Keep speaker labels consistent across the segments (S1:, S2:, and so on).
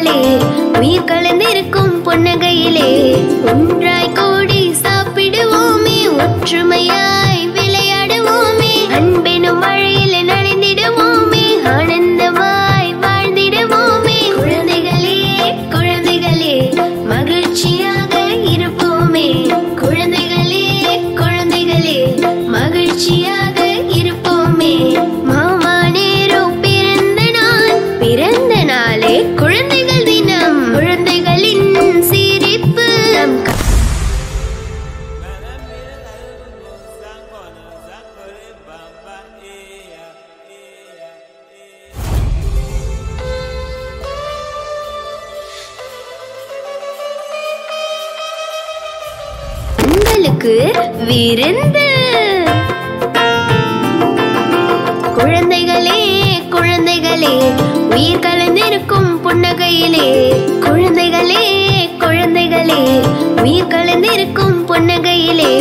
S1: குழந்தைகளே உயிர் கலந்திருக்கும் புன்னகையிலே ஒன்றாய் கூடி சாப்பிடுவோமே ஒற்றுமையாய் விளையாடுவோமே அன்பெனும் மழையில நனைந்திடுவோமே ஆனந்தமாய் வாழ்ந்திடுவோமே குழந்தைகளே குழந்தைகளே மகிழ்ச்சியாக இருப்போமே குழந்தைகளே குழந்தைகளே மகிழ்ச்சியாக இருப்போமே மாமா நேரு பிறந்த நாள் பிறந்த நாளே குழந்தைகள் தினம் குழந்தைகளின் சிரிப்பு நம் க- உங்களுக்கு விருந்து குழந்தைகளே குழந்தைகளே உயிர் கலந்திருக்கும் புன்னகையிலே குழந்தைகளே குழந்தைகளே உயிர் கலந்திருக்கும் புன்னகையிலே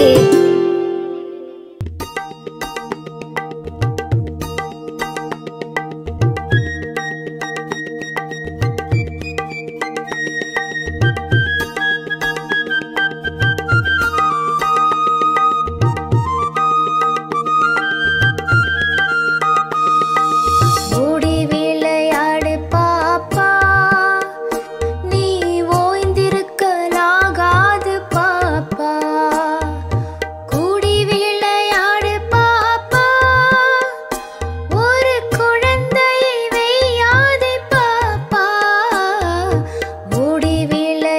S1: ஓடி விளையாடு பாப்பா நீ ஓய்ந்திருக்கலாகாது பாப்பா கூடி விளையாடு பாப்பா ஒரு குழந்தை வெய்யாதே பாப்பா ஓடி விளை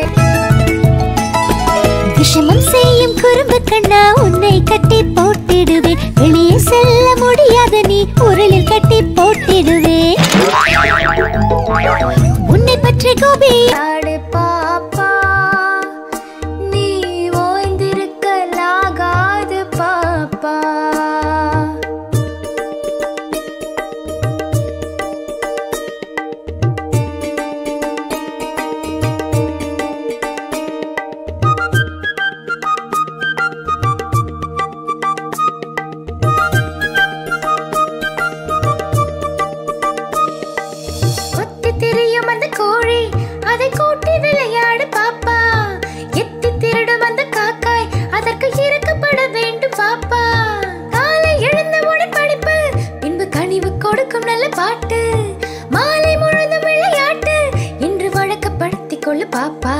S2: விஷமம் செய்யும் குறும்பு கண்ணா உன்னை கட்டி போட்டிடுவேன் வெளியே செல்ல முடியாத நீ உரலில் கட்டி போட்டிடுவேன் உன்னை பற்றி கோபி
S1: ஆடு பாப்பா நீ ஓய்ந்திருக்கலாகாது பாப்பா கொத்தி திரியும் அந்த கோழி அதை கூட்டி விளையாடு பாப்பா எத்தி திருடும் அந்த காக்காய் அதற்கு இறக்கப்பட வேண்டும் பாப்பா காலை எழுந்தவுடன் படிப்பு பின்பு கனிவு கொடுக்கும் நல்ல பாட்டு மாலை முழுதும் விளையாட்டு என்று வழக்கப்படுத்திக் கொள்ளு பாப்பா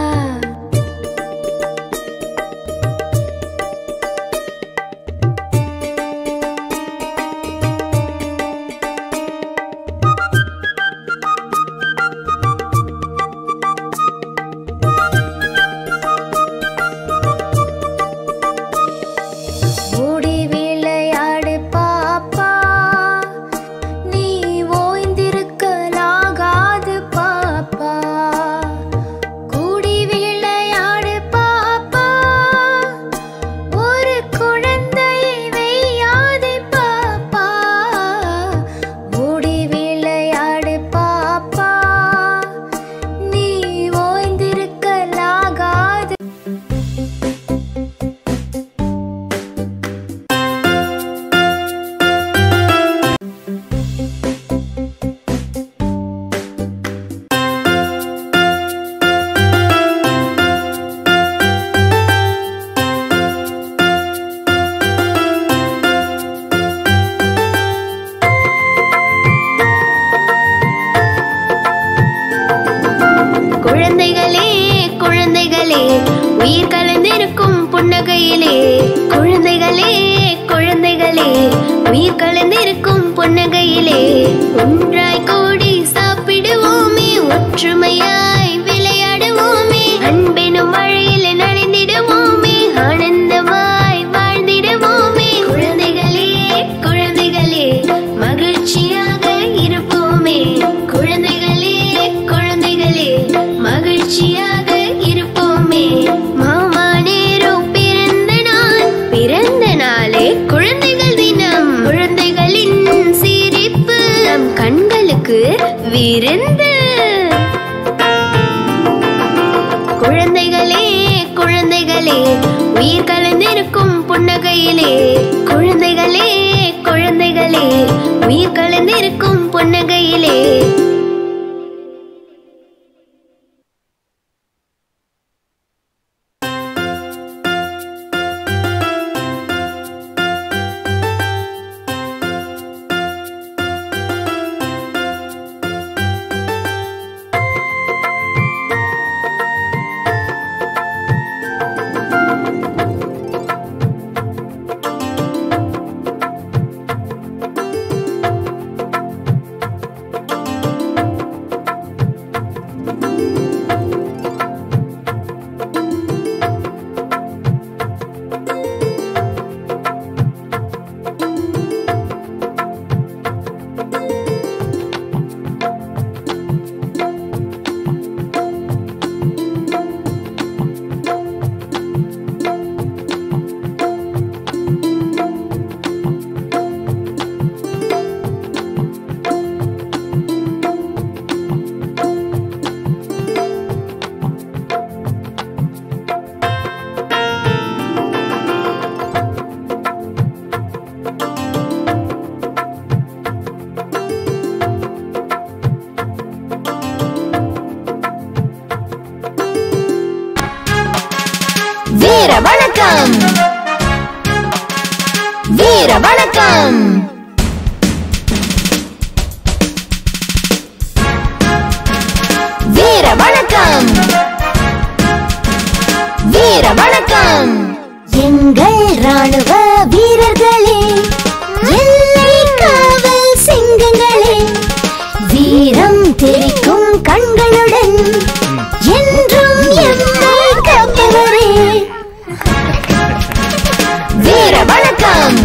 S1: ஓடி விளையாடு பாப்பா நீ ஓய்ந்திருக்கலாகாது பாப்பா கூடி விளையாடு பாப்பா ஒரு குழந்தை வெய்யாதே பாப்பா ஓடி விளையாடு பாப்பா நீ ஓய்ந்திருக்கலாகாது குழந்தைகளே குழந்தைகளே உயிர் கலந்திருக்கும் புன்னகையிலே குழந்தைகளே குழந்தைகளே உயிர் கலந்திருக்கும் புன்னகையிலே ஒன்றாய் கூடி சாப்பிடுவோமே ஒற்றுமையாய் விளையாடுவோமே அன்பெனும் மழையில நனைந்திடுவோமே ஆனந்தமாய் வாழ்ந்திடுவோமே குழந்தைகளே குழந்தைகளே மகிழ்ச்சியாக இருப்போமே குழந்தைகளே குழந்தைகளே மகிழ்ச்சியாக இருப்போமே மாமா நேரு பிறந்த நாள் பிறந்த நாளே குழந்தைகள் தினம் குழந்தைகளின் சிரிப்பு நம் கண்களுக்கு விருந்து குழந்தைகளே குழந்தைகளே உயிர் கலந்திருக்கும் புன்னகையிலே குழந்தைகளே குழந்தைகளே உயிர் கலந்திருக்கும் புன்னகையிலே வீர வணக்கம் வீர வணக்கம் வீர வணக்கம்
S2: எங்கள் ராணுவ வீரர்களே எல்லை காவல் சிங்கங்களே வீரம் தெரிக்கும் கண்களுடன் என்றும் எம்மை காப்பவரே
S1: வீர வணக்கம்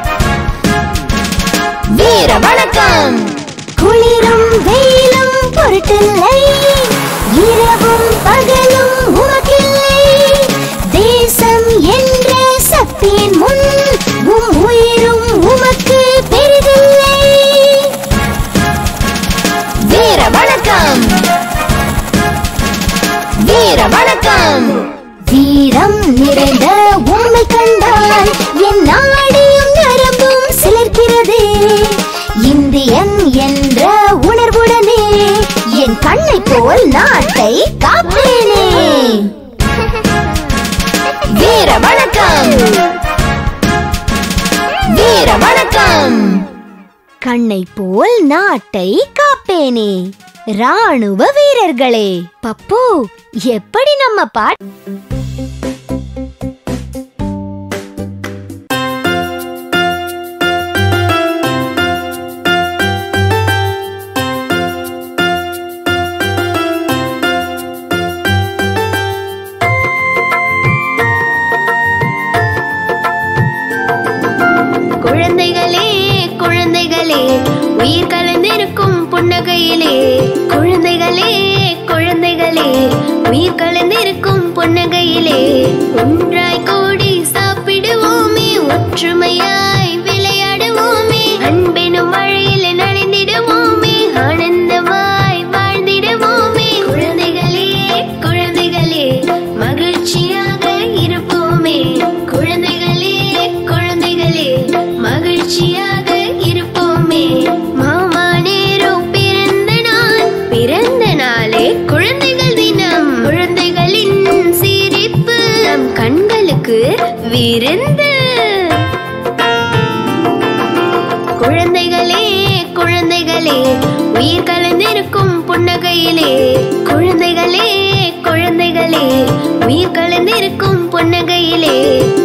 S1: வீர வணக்கம்
S2: குளிரும் வெயிலும் பொருட்டில்லை இரவும் பகலும் உமக்கில்லை தேசம் என்ற சக்தியின் முன் உம் உயிரும் உமக்கு பெரிதில்லை
S1: வீர வணக்கம் வீர வணக்கம்
S2: வீரம் நிறைந்த உண்மை கண்டால் என் நாடியும் நரம்பும் சிலிர்க்கிறதே இந்தியன் என்ற உணர்வுடனே என் கண்ணை போல் நாட்டை காப்பேனே
S1: வீர வணக்கம் வீர வணக்கம்
S2: கண்ணை போல் நாட்டை காப்பேனே ராணுவ வீரர்களே பப்பு எப்படி நம்ம பாட்
S1: குழந்தைகளே குழந்தைகளே உயிர் கலந்திருக்கும் புன்னகையிலே குழந்தைகளே குழந்தைகளே உயிர் கலந்திருக்கும் புன்னகையிலே ஒன்றாய் கூடி சாப்பிடுவோமே ஒற்றுமையாய் விளையாடுவோமே அன்பெனும் மழையில நனைந்திடுவோமே ஆனந்தமாய் வாழ்ந்திடுவோமே குழந்தைகளே குழந்தைகளே மகிழ்ச்சியாக இருப்போமே குழந்தைகளே குழந்தைகளே மகிழ்ச்சியாக இருப்போமே மாமா நேரு பிறந்த நாள் பிறந்த நாளே குழந்தைகள் தினம் குழந்தைகளின் சிரிப்பு நம் கண்களுக்கு விருந்து குழந்தைகளே குழந்தைகளே உயிர் கலந்திருக்கும் புன்னகையிலே குழந்தைகளே குழந்தைகளே உயிர் கலந்திருக்கும் புன்னகையிலே